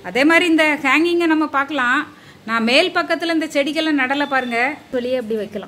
அதே மாதிரி இந்த ஹேங்கிங்கை நம்ம பார்க்கலாம் நான் மேல் பக்கத்தில் இந்த செடிகளை நடலை பாருங்க வெளியே அப்படி வைக்கலாம்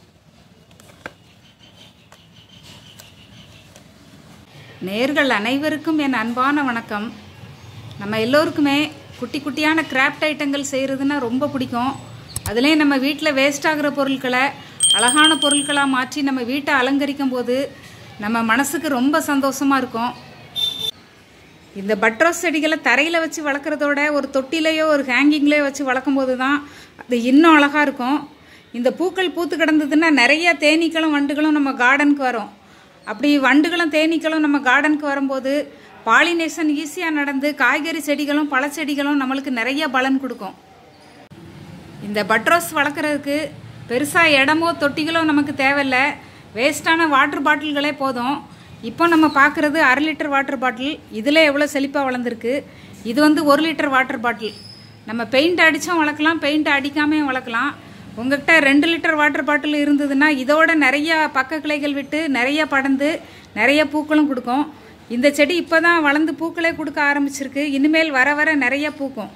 நேர்கள் அனைவருக்கும் என் அன்பான வணக்கம் நம்ம எல்லோருக்குமே குட்டி குட்டியான கிராஃப்ட் ஐட்டங்கள் செய்கிறதுனா ரொம்ப பிடிக்கும் அதுலேயும் நம்ம வீட்டில் வேஸ்ட் ஆகிற பொருட்களை அழகான பொருட்களாக மாற்றி நம்ம வீட்டை அலங்கரிக்கும் போது நம்ம மனசுக்கு ரொம்ப சந்தோஷமாக இருக்கும் இந்த பட்ரோஸ் செடிகளை தரையில் வச்சு வளர்க்குறதோட ஒரு தொட்டிலையோ ஒரு ஹேங்கிங்லேயோ வச்சு வளர்க்கும் போது தான் அது இன்னும் அழகாக இருக்கும் இந்த பூக்கள் பூத்து கிடந்ததுன்னா நிறைய தேனீக்களும் வண்டுகளும் நம்ம கார்டனுக்கு வரும் அப்படி வண்டுகளும் தேனீக்களும் நம்ம கார்டனுக்கு வரும்போது பாலினேஷன் ஈஸியாக நடந்து காய்கறி செடிகளும் பழச்செடிகளும் நம்மளுக்கு நிறைய பலன் கொடுக்கும் இந்த பட்ரோஸ் வளர்க்குறதுக்கு பெருசாக இடமோ தொட்டிகளோ நமக்கு தேவையில்லை வேஸ்ட்டான வாட்டர் பாட்டில்களே போதும் இப்போ நம்ம பார்க்குறது அரை லிட்டர் வாட்டர் பாட்டில் இதில் எவ்வளோ செழிப்பாக வளர்ந்துருக்கு இது வந்து ஒரு லிட்டர் வாட்டர் பாட்டில் நம்ம பெயிண்ட் அடித்தும் வளர்க்கலாம் பெயிண்ட் அடிக்காமையும் வளர்க்கலாம் உங்கள்கிட்ட ரெண்டு லிட்டர் வாட்டர் பாட்டில் இருந்ததுன்னா இதோட நிறைய பக்க கிளைகள் விட்டு நிறைய படர்ந்து நிறைய பூக்களும் கொடுக்கும் இந்த செடி இப்போ தான் வளர்ந்து பூக்களே கொடுக்க ஆரம்பிச்சிருக்கு இனிமேல் வர வர நிறைய பூக்கும்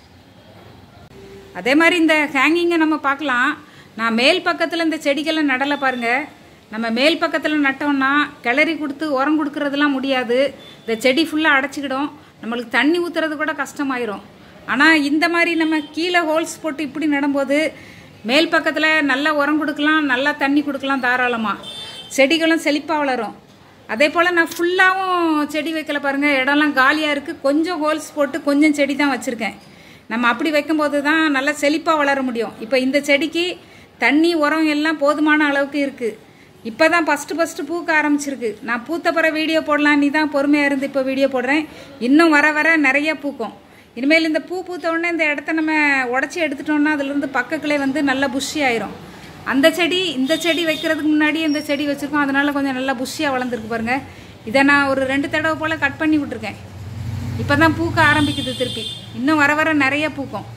அதே மாதிரி இந்த ஹேங்கிங்கை நம்ம பார்க்கலாம் நான் மேல் பக்கத்தில் இந்த செடிகளை நடலை பாருங்க நம்ம மேல் பக்கத்தில் நட்டோம்னா கிளறி கொடுத்து உரம் கொடுக்கறதெல்லாம் முடியாது இந்த செடி ஃபுல்லாக அடைச்சிக்கிடும் நம்மளுக்கு தண்ணி ஊற்றுறது கூட கஷ்டமாயிரும் ஆனால் இந்த மாதிரி நம்ம கீழே ஹோல்ஸ் போட்டு இப்படி நடும்போது மேல் பக்கத்தில் நல்லா உரம் கொடுக்கலாம் நல்லா தண்ணி கொடுக்கலாம் தாராளமாக செடிகளும் செழிப்பாக வளரும் அதே போல் நான் ஃபுல்லாகவும் செடி வைக்கல பாருங்கள் இடம்லாம் காலியாக இருக்குது கொஞ்சம் ஹோல்ஸ் போட்டு கொஞ்சம் செடி தான் வச்சுருக்கேன் நம்ம அப்படி வைக்கும்போது தான் நல்லா செழிப்பாக வளர முடியும் இப்போ இந்த செடிக்கு தண்ணி உரம் எல்லாம் போதுமான அளவுக்கு இருக்குது இப்போ தான் ஃபஸ்ட்டு ஃபஸ்ட்டு பூக்க ஆரம்பிச்சிருக்கு நான் பூத்த பிற வீடியோ போடலாம் நீ தான் பொறுமையாக இருந்து இப்போ வீடியோ போடுறேன் இன்னும் வர வர நிறைய பூக்கும் இனிமேல் இந்த பூ பூத்த உடனே இந்த இடத்த நம்ம உடச்சி எடுத்துட்டோம்னா அதுலேருந்து பக்கக்கிளே வந்து நல்லா புஷ்ஷி ஆயிரும் அந்த செடி இந்த செடி வைக்கிறதுக்கு முன்னாடி இந்த செடி வச்சுருக்கோம் அதனால் கொஞ்சம் நல்லா புஷ்ஷியாக வளர்ந்துருக்கு பாருங்கள் இதை நான் ஒரு ரெண்டு தடவை போல் கட் பண்ணி விட்ருக்கேன் இப்போ தான் பூக்க ஆரம்பிக்குது திருப்பி இன்னும் வர வர நிறைய பூக்கும்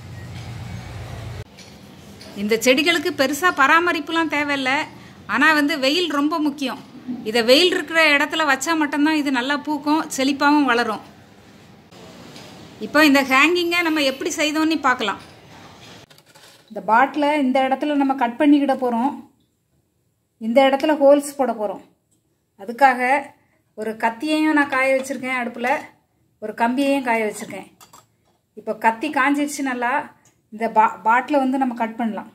இந்த செடிகளுக்கு பெருசாக பராமரிப்புலாம் தேவையில்லை ஆனால் வந்து வெயில் ரொம்ப முக்கியம் இதை வெயில் இருக்கிற இடத்துல வச்சா மட்டும்தான் இது நல்லா பூக்கும் செழிப்பாகவும் வளரும் இப்போ இந்த ஹேங்கிங்கை நம்ம எப்படி செய்தோன்னு பார்க்கலாம் இந்த பாட்டிலை இந்த இடத்துல நம்ம கட் பண்ணிக்கிட போகிறோம் இந்த இடத்துல ஹோல்ஸ் போட போகிறோம் அதுக்காக ஒரு கத்தியையும் நான் காய வச்சுருக்கேன் அடுப்பில் ஒரு கம்பியையும் காய வச்சுருக்கேன் இப்போ கத்தி காஞ்சிடுச்சு நல்லா இந்த பா பாட்டிலை வந்து நம்ம கட் பண்ணலாம்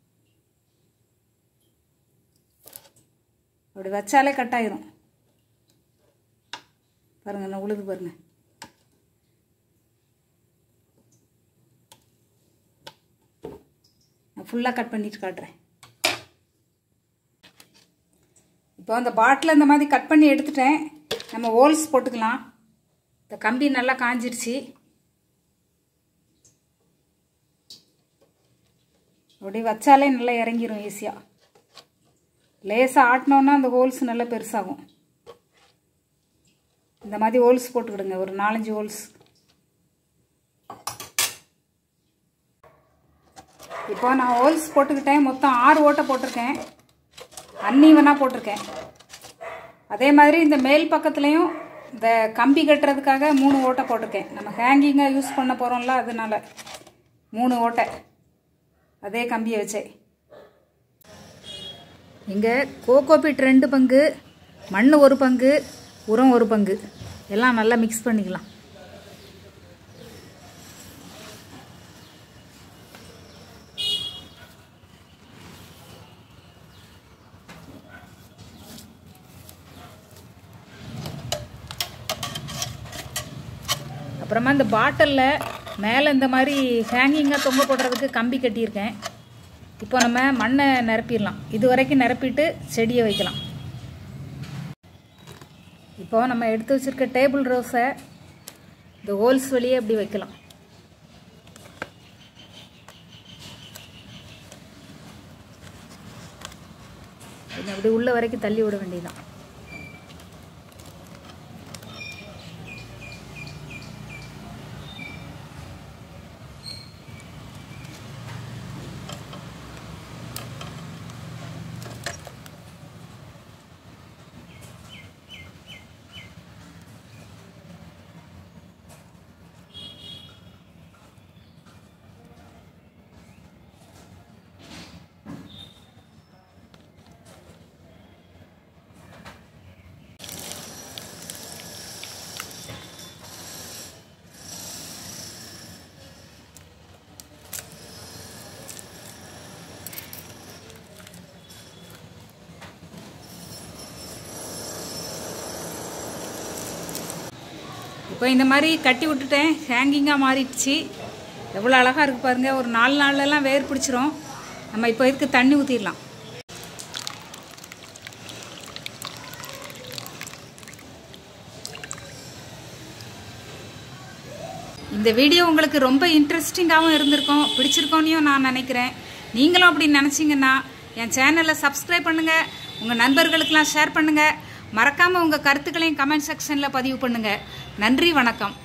அப்படி வச்சாலே கட் ஆயிரும் பாருங்க நான் உழுது பாருங்க நான் ஃபுல்லாக கட் பண்ணிட்டு காட்டுறேன் இப்போ அந்த பாட்டில் இந்த மாதிரி கட் பண்ணி எடுத்துட்டேன் நம்ம ஹோல்ஸ் போட்டுக்கலாம் இந்த கம்பி நல்லா காஞ்சிருச்சு அப்படி வச்சாலே நல்லா இறங்கிரும் ஈஸியாக லேசாக ஆட்டினோன்னா அந்த ஹோல்ஸ் நல்லா பெருசாகும் இந்த மாதிரி ஹோல்ஸ் போட்டுக்கிடுங்க ஒரு நாலஞ்சு ஹோல்ஸ் இப்போ நான் ஹோல்ஸ் போட்டுக்கிட்டேன் மொத்தம் ஆறு ஓட்டை போட்டிருக்கேன் அன்னீவனாக போட்டிருக்கேன் அதே மாதிரி இந்த மேல் பக்கத்துலேயும் இந்த கம்பி கட்டுறதுக்காக மூணு ஓட்டை போட்டிருக்கேன் நம்ம ஹேங்கிங்காக யூஸ் பண்ண போகிறோம்ல அதனால மூணு ஓட்டை அதே கம்பியை வச்சேன் இங்கே கோகோபிட் ரெண்டு பங்கு மண் ஒரு பங்கு உரம் ஒரு பங்கு எல்லாம் நல்லா மிக்ஸ் பண்ணிக்கலாம் அப்புறமா இந்த பாட்டிலில் மேலே இந்த மாதிரி ஹேங்கிங்காக தொங்க போடுறதுக்கு கம்பி கட்டியிருக்கேன் இப்போ நம்ம மண்ணை நிரப்பிடலாம் இது வரைக்கும் நிரப்பிட்டு செடியை வைக்கலாம் இப்போ நம்ம எடுத்து வச்சுருக்க டேபிள் ரோஸை இந்த ஹோல்ஸ் வழியே அப்படி வைக்கலாம் அப்படி உள்ள வரைக்கும் தள்ளி விட வேண்டியதுதான் இப்போ இந்த மாதிரி கட்டி விட்டுட்டேன் ஹேங்கிங்காக மாறிடுச்சு எவ்வளோ அழகாக இருக்குது பாருங்கள் ஒரு நாலு நாள்லலாம் வேர் பிடிச்சிரும் நம்ம இப்போ இதுக்கு தண்ணி ஊற்றிடலாம் இந்த வீடியோ உங்களுக்கு ரொம்ப இன்ட்ரெஸ்டிங்காகவும் இருந்திருக்கும் பிடிச்சிருக்கோன்னையும் நான் நினைக்கிறேன் நீங்களும் அப்படி நினச்சிங்கன்னா என் சேனலை சப்ஸ்கிரைப் பண்ணுங்கள் உங்கள் நண்பர்களுக்கெல்லாம் ஷேர் பண்ணுங்கள் மறக்காமல் உங்கள் கருத்துக்களையும் கமெண்ட் செக்ஷனில் பதிவு பண்ணுங்கள் நன்றி வணக்கம்